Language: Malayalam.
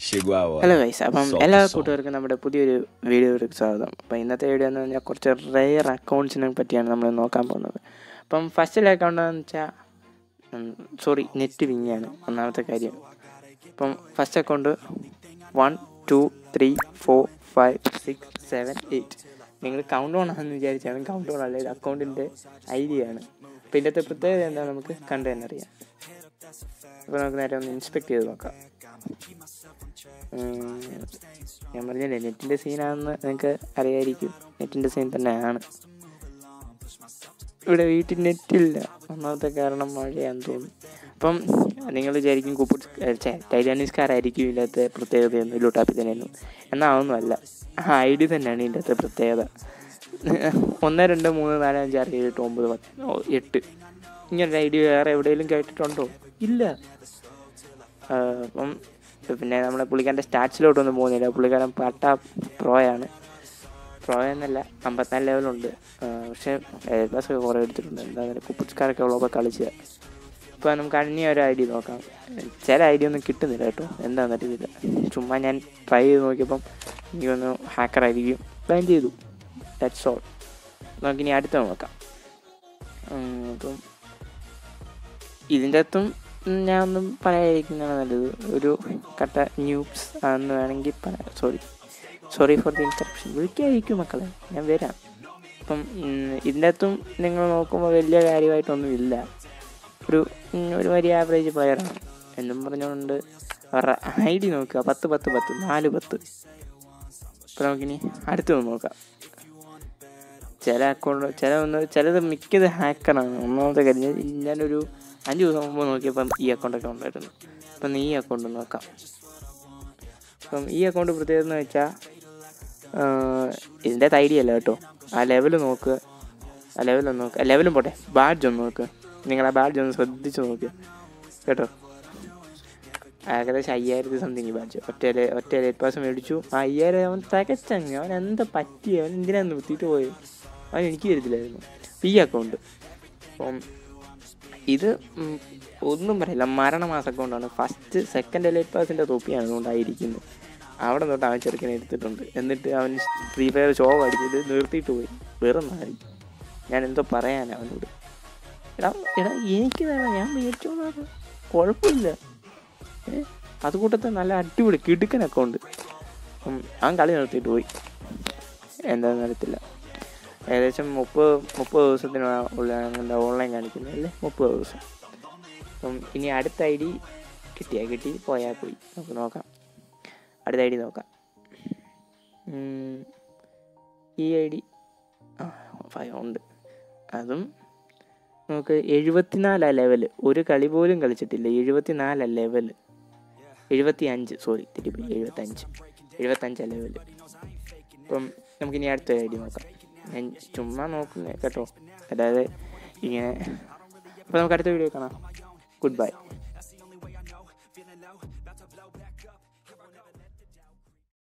chegou a hora. Hello guys അപ്പം Solta എല്ലാ o som. കൂട്ടുകാർക്കും നമ്മുടെ പുതിയൊരു വീഡിയോയിലേക്ക് സ്വാഗതം അപ്പം ഇന്നത്തെ വീഡിയോ എന്ന് പറഞ്ഞാൽ കുറച്ച് റെയർ അക്കൗണ്ട്സിനെ പറ്റിയാണ് നമ്മൾ നോക്കാൻ പോകുന്നത് അപ്പം ഫസ്റ്റിലെ അക്കൗണ്ട് എന്ന് വെച്ചാൽ സോറി നെറ്റ് വിങ്ങാണ് ഒന്നാമത്തെ കാര്യം അപ്പം first account one two three four five six seven eight നിങ്ങൾ കൗണ്ട് ഓൺ ആണെന്ന് വിചാരിച്ചാണ് കൗണ്ട് ഓൺ അല്ല ഇത് അക്കൗണ്ടിൻ്റെ ഐ ഡി ആണ് അപ്പം ഇതിൻ്റെ പ്രത്യേകത എന്താണെന്ന് നമുക്ക് കണ്ടു തന്നെ അറിയാം അപ്പോൾ നമുക്ക് നേരെ ഒന്ന് ഇൻസ്പെക്ട് ചെയ്ത് നോക്കാം ഉം, ഞാൻ പറഞ്ഞില്ലേ നെറ്റിൻ്റെ സീനാണെന്ന് നിങ്ങൾക്ക് അറിയായിരിക്കും നെറ്റിൻ്റെ സീൻ തന്നെയാണ് ഇവിടെ വീട്ടിൽ നെറ്റില്ല ഒന്നാമത്തെ കാരണം മഴയാന്ന് തോന്നുന്നു അപ്പം നിങ്ങൾ വിചാരിക്കും കുപ്പിട്ട് ടൈറ്റാനിസ്കാരായിരിക്കും ഇതിൻ്റെ പ്രത്യേകതയൊന്നും ലൂട്ടാപ്പി തന്നെയൊന്നും എന്നാൽ അതൊന്നുമല്ല ആ ഐ ഡി തന്നെയാണ് ഇതിൻ്റെ അകത്തെ പ്രത്യേകത ഒന്ന് രണ്ട് മൂന്ന് നാല് അഞ്ച് ആറ് ഏഴ് എട്ട് ഒമ്പത് പത്ത് ഓ, എട്ട് ഇങ്ങനെ ഐ ഡി വേറെ എവിടെയെങ്കിലും കേട്ടിട്ടുണ്ടോ ഇല്ല ആ, അപ്പം പിന്നെ നമ്മളെ പുള്ളിക്കാരൻ്റെ സ്റ്റാറ്റ്സിലോട്ടൊന്നും പോകുന്നില്ല പുള്ളിക്കാരൻ പട്ട പ്രോയാണ് പ്രോ എന്നല്ല അമ്പത്തിനാല് ലെവലുണ്ട് ആ, പക്ഷേ ബസ്സൊക്കെ കുറേ എടുത്തിട്ടുണ്ട് എന്താ പറയുക കുപ്പിസ്കാരൊക്കെ ഉള്ളപ്പോൾ കളിച്ചത് ഇപ്പോൾ നമുക്ക് അന്യ ഒരു ഐ ഡി നോക്കാം ചില ഐ ഡി ഒന്നും കിട്ടുന്നില്ല കേട്ടോ എന്താണെന്ന് അറിയില്ല ചുമ്മാ ഞാൻ ട്രൈ ചെയ്ത് നോക്കിയപ്പം എനിക്കൊന്ന് ഹാക്കറായിരിക്കും പ്ലാൻ ചെയ്തു ദാറ്റ്സ് ഓൾ നമുക്കിനി അടുത്ത നോക്കാം ഉം, അപ്പം ഇതിൻ്റെ അകത്തും ഞാൻ ഒന്നും പറയാതിരിക്കുന്നതാണ് നല്ലത് ഒരു കട്ട ന്യൂസ് ആണെന്ന് വേണമെങ്കിൽ പറയാം sorry sorry for the interruption വിളിക്കായിരിക്കും മക്കളെ ഞാൻ വരാം അപ്പം ഉം, ഇതിൻ്റെ അകത്തും നിങ്ങൾ നോക്കുമ്പോൾ വലിയ കാര്യമായിട്ടൊന്നും ഇല്ല ഒരു ഉം, ഒരു വലിയ ആവറേജ് പ്ലെയറാണ് എന്നും പറഞ്ഞുകൊണ്ട് അവരുടെ ഐ ഡി നോക്കുക പത്ത് പത്ത് പത്ത് നാല് പത്ത് അപ്പോൾ നമുക്കിനി അടുത്തത് നോക്കാം ചില അക്കൗണ്ട് ചില ഒന്ന് ചിലത് മിക്കത് ഹാക്കറാണ് ഒന്നാമത്തെ കാര്യം ഞാൻ- ഞാനൊരു അഞ്ച് ദിവസം മുമ്പ് നോക്കിയപ്പം ഈ അക്കൗണ്ടൊക്കെ ഉണ്ടായിരുന്നു അപ്പം ഈ അക്കൗണ്ട് നോക്കാം അപ്പം ഈ അക്കൗണ്ട് പ്രത്യേകത എന്ന് വെച്ചാൽ ഇതിൻ്റെ ഐ ഡി അല്ല കേട്ടോ ആ ലെവൽ നോക്കുക ആ ലെവലൊന്ന് നോക്കുക ലെവലും പോട്ടെ ബാഡ്ജ് ഒന്ന് നോക്കുക നിങ്ങൾ ആ ബാഡ്ജ് ഒന്ന് ശ്രദ്ധിച്ച് നോക്കുക കേട്ടോ ഏകദേശം അയ്യായിരത്തി സംതിങ് ബാഡ്ജ് ഒറ്റ ലെ- ഒറ്റ ലേറ്റ് പാസ് മേടിച്ചു ആ അയ്യായിരം അവൻ തികച്ചങ്ങ് അവൻ എന്താ പറ്റി അവൻ എന്തിനാന്ന് നിർത്തിയിട്ട് പോയി അവൻ എനിക്ക് തരത്തില്ലായിരുന്നു ഈ അക്കൗണ്ട് അപ്പം ഇത് ഉം, ഒന്നും പറയില്ല മരണമാസ അക്കൗണ്ടാണ് ഫസ്റ്റ് സെക്കൻഡ് ലേറ്റ് പാസിൻ്റെ തൊപ്പിയാണ് അതുകൊണ്ടായിരിക്കുന്നത് അവിടെ തൊട്ട് അവൻ ചെറുക്കനെ എടുത്തിട്ടുണ്ട് എന്നിട്ട് അവൻ ഫ്രീ ഫയർ ഷോ അടിച്ചിട്ട് നിർത്തിയിട്ട് പോയി വെറും നാരി ഞാൻ എന്തോ പറയാനാ അവനോട് എടാ എടാ എനിക്ക് വേണം ഞാൻ മേടിച്ചോളാം കുഴപ്പമില്ല ഏ അതുകൂട്ടത്തെ നല്ല അടിപൊളി കിടുക്കൻ അക്കൗണ്ട് അവൻ കളി നിർത്തിയിട്ട് പോയി എന്താണെന്ന് അറിയത്തില്ല ഏകദേശം മുപ്പത് മുപ്പത് ദിവസത്തിന് ഉള്ള ഓൺലൈൻ കാണിക്കുന്നത് അല്ലേ മുപ്പത് ദിവസം അപ്പം ഇനി അടുത്ത ഐ ഡി കിട്ടിയാൽ കിട്ടി പോയാൽ പോയി നമുക്ക് നോക്കാം അടുത്ത ഐ ഡി നോക്കാം ഉം, ഈ ഐ ഡി ആ ഫൈവ് ഉണ്ട് അതും നമുക്ക് എഴുപത്തിനാലാ ലെവൽ ഒരു കളി പോലും കളിച്ചിട്ടില്ല എഴുപത്തിനാലാ ലെവൽ എഴുപത്തി അഞ്ച് സോറി തെറ്റിപ്പോയി എഴുപത്തഞ്ച് എഴുപത്തഞ്ചാ ലെവൽ അപ്പം നമുക്കിനി അടുത്ത ഐ ഡി നോക്കാം ഞാൻ ചുമ്മാ നോക്കുന്നത് കേട്ടോ അതായത് ഇങ്ങനെ അപ്പോൾ നമുക്ക് അടുത്ത വീഡിയോ കാണാം ഗുഡ് ബൈ